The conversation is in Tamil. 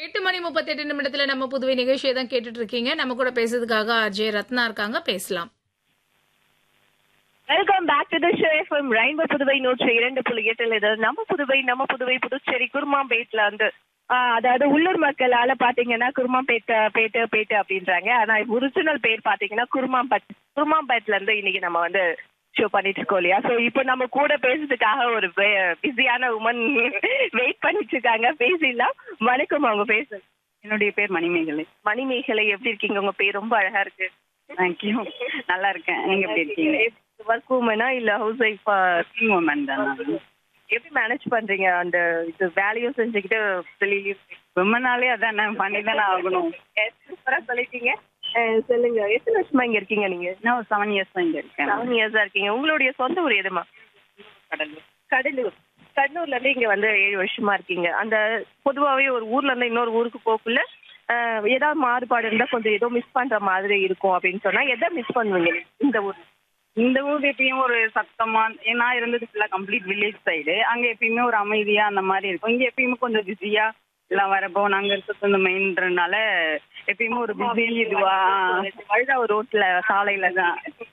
எட்டு மணி முப்பத்தெட்டு நிமிடத்துல நம்ம புதுவை நிகழ்ச்சியை தான் கேட்டுட்டு இருக்கீங்க நம்ம கூட பேசுறதுக்காக அஜய் ரத்னா இருக்காங்க பேசலாம் welcome back to the show FM rainbow Puduvai நூற்றி இரண்டு புள்ளி எட்டில் இது நம்ம புதுவை நம்ம புதுவை புதுச்சேரி குருமாம்பேட்ல வந்து ஆஹ் அதாவது உள்ளூர் மக்களால பாத்தீங்கன்னா குருமாம்பேட் பேட்டு பேட்டு அப்படின்றாங்க ஆனா ஒரிஜினல் பேர் பாத்தீங்கன்னா குருமாம்பட் குருமாம்பேட்ல இருந்து இன்னைக்கு நம்ம வந்து ஷோ பண்ணிட்டு இருக்கோம் இல்லையா சோ இப்போ நம்ம கூட பேசுறதுக்காக ஒரு பிஸியான உமன் வெயிட் பண்ணிட்டு இருக்காங்க பேசிடலாம் வணக்கம் அவங்க பேசு என்னுடைய பேர் மணிமேகலை மணிமேகலை எப்படி இருக்கீங்க உங்க பேர் ரொம்ப அழகா இருக்கு தேங்க்யூ நல்லா இருக்கேன் நீங்க எப்படி இருக்கீங்க ஒர்க் உமனா இல்ல ஹவுஸ் ஒய்ஃபா ஒர்க்கிங் உமன் தான் நான் எப்படி மேனேஜ் பண்றீங்க அந்த இது வேலையும் செஞ்சுக்கிட்டு வெளியிலயும் உமனாலே அதான் நான் பண்ணி தானே ஆகணும் சூப்பரா சொல்லிட்டீங்க அஹ் சொல்லுங்க எத்தனை வருஷமா இங்க இருக்கீங்க நீங்க நான் ஒரு செவன் இயர்ஸ் தான் இங்க இருக்கேன் செவன் இயர்ஸா இருக்கீங்க உங்களுடைய சொந்த ஊர் எதுமா கடலூர் கடலூர் கடலூர்ல இருந்து இங்க வந்து ஏழு வருஷமா இருக்கீங்க அந்த பொதுவாவே ஒரு ஊர்ல இருந்து இன்னொரு ஊருக்கு போக்குள்ள அஹ், ஏதாவது மாறுபாடு இருந்தா கொஞ்சம் ஏதோ மிஸ் பண்ற மாதிரி இருக்கும் அப்படின்னு சொன்னா எதை மிஸ் பண்ணுவீங்க இந்த ஊர் இந்த ஊர் எப்பயும் ஒரு சத்தமா நான் இருந்தது ஃபுல்லா கம்ப்ளீட் வில்லேஜ் சைடு அங்க எப்பயுமே ஒரு அமைதியா அந்த மாதிரி இருக்கும் இங்க எப்பயுமே கொஞ்சம் பிஸியா எல்லாம் வரப்போ நாங்க இருக்கிறது இந்த மெயின்றனால எப்பயுமே ஒரு பிஸி இதுவா வழுதா ரோட்ல சாலையில தான்